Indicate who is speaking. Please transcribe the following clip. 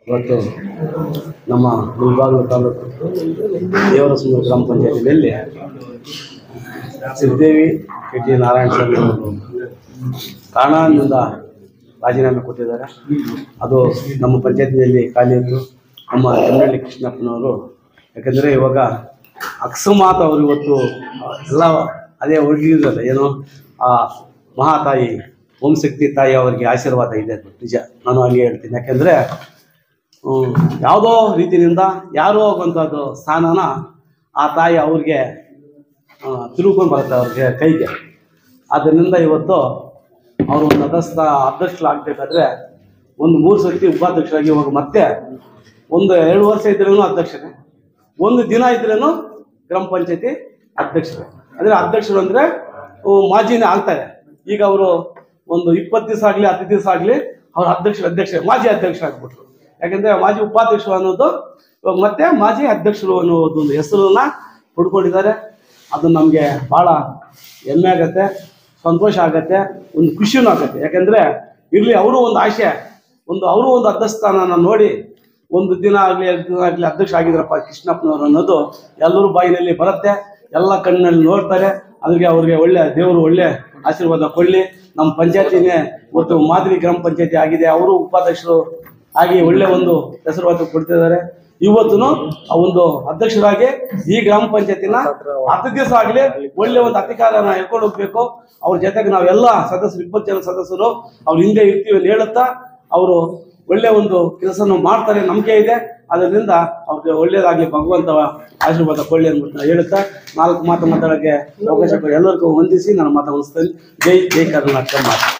Speaker 1: ಇವತ್ತು ನಮ್ಮ ಮುಳಬಾಗಿಲು ತಾಲೂಕು ದೇವರಸಮೂರು ಗ್ರಾಮ ಪಂಚಾಯತಿಯಲ್ಲಿ ಸಿದ್ದೇವಿ ಕೆ ಟಿ ನಾರಾಯಣ ಸ್ವಾಮಿ ಅವರು ಕಾರಣದಿಂದ ರಾಜೀನಾಮೆ ಕೊಟ್ಟಿದ್ದಾರೆ ಅದು ನಮ್ಮ ಪಂಚಾಯತಿನಲ್ಲಿ ಖಾಲಿ ಇತ್ತು ನಮ್ಮ ಎಮ್ಮನಹಳ್ಳಿ ಕೃಷ್ಣಪ್ಪನವರು ಯಾಕಂದರೆ ಇವಾಗ ಅಕಸ್ಮಾತ್ ಅವರು ಇವತ್ತು ಎಲ್ಲ ಅದೇ ಹೋಗಿದ್ರಲ್ಲ ಏನು ಆ ಮಹಾತಾಯಿ ಓಂ ಶಕ್ತಿ ತಾಯಿ ಅವರಿಗೆ ಆಶೀರ್ವಾದ ಇದೆ ಅದು ನಿಜ ನಾನು ಹಾಗೆ ಹೇಳ್ತೀನಿ ಯಾಕೆಂದರೆ ಯಾವುದೋ ರೀತಿಯಿಂದ ಯಾರೋ ಆಗುವಂಥದ್ದು ಸ್ಥಾನನ ಆ ತಾಯಿ ಅವ್ರಿಗೆ ಆ, ತಿರುಗ್ಕೊಂಡು ಬರುತ್ತೆ ಅವ್ರಿಗೆ ಕೈಗೆ ಅದರಿಂದ ಇವತ್ತು ಅವರು ಒಂದು ಅಧ್ಯಕ್ಷ ಅಧ್ಯಕ್ಷರಾಗಬೇಕಾದ್ರೆ ಒಂದು ಮೂರು ಸರ್ತಿ ಉಪಾಧ್ಯಕ್ಷರಾಗಿ ಇವಾಗ ಮತ್ತೆ ಒಂದು ಎರಡು ವರ್ಷ ಇದ್ರೂ ಅಧ್ಯಕ್ಷರೇ ಒಂದು ದಿನ ಇದ್ರೂ ಗ್ರಾಮ ಪಂಚಾಯತಿ ಅಧ್ಯಕ್ಷರು ಅಂದರೆ ಅಧ್ಯಕ್ಷರು ಅಂದರೆ ಮಾಜಿನೇ ಆಗ್ತಾರೆ ಈಗ ಅವರು ಒಂದು ಇಪ್ಪತ್ತು ದಿವಸ ಆಗಲಿ ಹತ್ತು ದಿವಸ ಆಗಲಿ ಅವ್ರ ಅಧ್ಯಕ್ಷರು ಅಧ್ಯಕ್ಷ ಮಾಜಿ ಅಧ್ಯಕ್ಷರಾಗ್ಬಿಟ್ರು ಯಾಕಂದರೆ ಮಾಜಿ ಉಪಾಧ್ಯಕ್ಷರು ಅನ್ನೋದು ಇವಾಗ ಮತ್ತೆ ಮಾಜಿ ಅಧ್ಯಕ್ಷರು ಅನ್ನೋದು ಒಂದು ಹೆಸರನ್ನ ಪಡ್ಕೊಂಡಿದ್ದಾರೆ ಅದು ನಮಗೆ ಭಾಳ ಹೆಮ್ಮೆ ಆಗತ್ತೆ ಸಂತೋಷ ಆಗತ್ತೆ ಒಂದು ಖುಷಿನೂ ಆಗತ್ತೆ ಯಾಕಂದರೆ ಇರಲಿ ಅವರು ಒಂದು ಆಶೆ ಒಂದು ಅವರು ಒಂದು ಅಧ್ಯಸ್ಥಾನನ ನೋಡಿ ಒಂದು ದಿನ ಆಗಲಿ ಎರಡು ದಿನ ಆಗಲಿ ಅಧ್ಯಕ್ಷ ಆಗಿದ್ರಪ್ಪ ಕೃಷ್ಣಪ್ಪನವರು ಅನ್ನೋದು ಎಲ್ಲರೂ ಬಾಯಿನಲ್ಲಿ ಬರುತ್ತೆ ಎಲ್ಲ ಕಣ್ಣಲ್ಲಿ ನೋಡ್ತಾರೆ ಅದಕ್ಕೆ ಅವ್ರಿಗೆ ಒಳ್ಳೆ ದೇವರು ಒಳ್ಳೆ ಆಶೀರ್ವಾದ ಕೊಡಲಿ ನಮ್ಮ ಪಂಚಾಯತಿನೇ ಇವತ್ತು ಮಾದರಿ ಗ್ರಾಮ ಪಂಚಾಯತಿ ಆಗಿದೆ ಅವರು ಉಪಾಧ್ಯಕ್ಷರು ಆಗಿ ಒಳ್ಳೆ ಒಂದು ಹೆಸರುವಾತ ಕೊಡ್ತಿದ್ದಾರೆ ಇವತ್ತು ಆ ಒಂದು ಅಧ್ಯಕ್ಷರಾಗಿ ಈ ಗ್ರಾಮ ಪಂಚಾಯತಿನ ಹತ್ತು ದಿವಸ ಆಗಲಿ ಒಳ್ಳೆ ಒಂದು ಅಧಿಕಾರನ ಹೇಳ್ಕೊಂಡು ಹೋಗ್ಬೇಕು ಅವ್ರ ಜೊತೆಗೆ ನಾವೆಲ್ಲ ಸದಸ್ಯರು ಇಪ್ಪತ್ತು ಜನ ಸದಸ್ಯರು ಅವ್ರ ಹಿಂದೆ ಇರ್ತೀವಿ ಅಂತ ಹೇಳುತ್ತಾ ಅವರು ಒಳ್ಳೆ ಒಂದು ಕೆಲಸನ ಮಾಡ್ತಾರೆ ನಂಬಿಕೆ ಇದೆ ಅದರಿಂದ ಅವ್ರಿಗೆ ಒಳ್ಳೇದಾಗಲಿ ಭಗವಂತ ಆಶೀರ್ವಾದ ಕೊಳ್ಳಿ ಅಂದ್ಬಿಟ್ಟು ನಾನು ಹೇಳುತ್ತಾ ನಾಲ್ಕು ಮಾತು ಮಾತಾಡೋಕ್ಕೆ ಅವಕಾಶ ಕೊಡಿ ಎಲ್ಲರಿಗೂ ವಂದಿಸಿ ನಾನು ಮಾತು ಮುಗಿಸ್ತೇನೆ ಜೈ ಜೈ ಕರ್ನಾಟಕ ಮಾತು